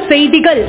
செய்திகள்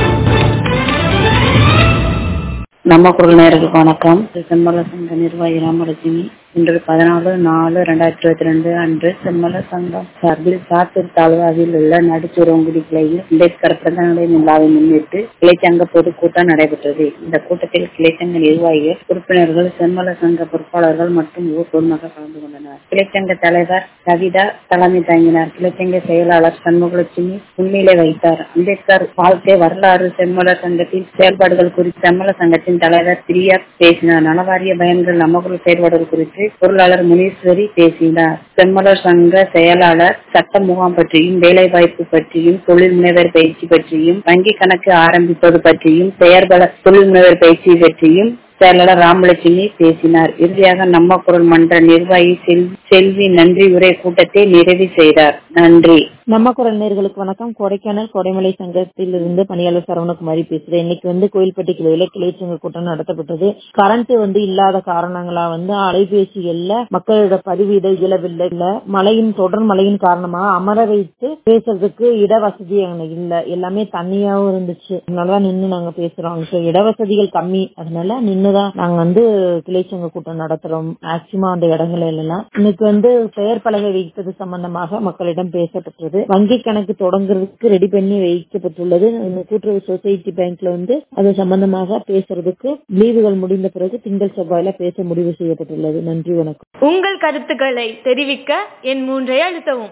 நம்ம குரல் நேயர்களுக்கு வணக்கம் செம்மல சங்க நிர்வாகி ராமலட்சுமி இன்று பதினாலு நாலு ரெண்டாயிரத்தி இருபத்தி ரெண்டு அன்று செம்மல சங்கம் சார்பில் சாத்தூர் தாலுகாவில் உள்ள நடுச்சுரங்குடி கிளையில் அம்பேத்கர் பிறந்த நாளை விழாவை முன்னிட்டு கிளைச்சங்க பொதுக்கூட்டம் நடைபெற்றது இந்த கூட்டத்தில் கிளைச்சங்க நிர்வாகிகள் உறுப்பினர்கள் செம்மல சங்க பொறுப்பாளர்கள் மற்றும் ஊர் பொதுமக்கள் கலந்து கொண்டனர் கிளைச்சங்க தலைவர் கவிதா தலைமை தாங்கினார் கிளைச்சங்க செயலாளர் சண்முகலட்சுமி முன்னிலை வைத்தார் அம்பேத்கர் வாழ்க்கை வரலாறு செம்மல சங்கத்தின் செயல்பாடுகள் குறித்து செம்மல சங்கத்தின் தலைவர் பிரியா பேசினார் நலவாரிய பயன்கள் நமக்குள் செயல்பாடுகள் குறித்து பொருளாளர் முனீஸ்வரி பேசினார் செம்மலர் சங்க செயலாளர் சட்ட முகாம் பற்றியும் வேலை வாய்ப்பு பற்றியும் தொழில் முனைவர் பயிற்சி பற்றியும் வங்கி கணக்கு ஆரம்பிப்பது பற்றியும் செயற்பல தொழில் முனைவர் பயிற்சி பற்றியும் செயலாளர் ராமலட்சுமி பேசினார் இறுதியாக நம்ம குரல் மன்ற நிர்வாகி செல்வி செல்வி நன்றி உரை கூட்டத்தை நிறைவு செய்தார் நன்றி நம்ம குரல் நேர்களுக்கு வணக்கம் கொடைக்கானல் கொடைமலை சங்கத்தில் இருந்து பணியாளர் சரவணகுமாரி பேசுறேன் இன்னைக்கு வந்து கோயில்பட்டி கிளையில கிளைச்சங்க கூட்டம் நடத்தப்பட்டது கரண்ட் வந்து இல்லாத காரணங்களா வந்து அலைபேசிகள்ல மக்களோட பதிவீடு இயலவில்லை இல்ல மழையின் தொடர் மழையின் காரணமா அமர வைத்து பேசுறதுக்கு இடவசதி அங்க இல்ல எல்லாமே தண்ணியாவும் இருந்துச்சு அதனாலதான் நின்று நாங்க பேசுறோம் So, இடவசதிகள் கம்மி அதனால நின்னுதான் நாங்க வந்து கிளைச்சங்க கூட்டம் நடத்துறோம் மேக்சிமம் அந்த இடங்கள் எல்லாம் இன்னைக்கு வந்து பெயர் பலகை வைத்தது சம்பந்தமாக மக்களிடம் பேசப்பட்டது வங்கி கணக்கு தொடங்குறதுக்கு ரெடி பண்ணி வைக்கப்பட்டுள்ளது இந்த கூட்டுறவு சொசைட்டி பேங்க்ல வந்து அது சம்பந்தமாக பேசுறதுக்கு லீவுகள் முடிந்த பிறகு திங்கள் செவ்வாயில பேச முடிவு செய்யப்பட்டுள்ளது நன்றி வணக்கம் உங்கள் கருத்துக்களை தெரிவிக்க என் மூன்றை அழுத்தவும்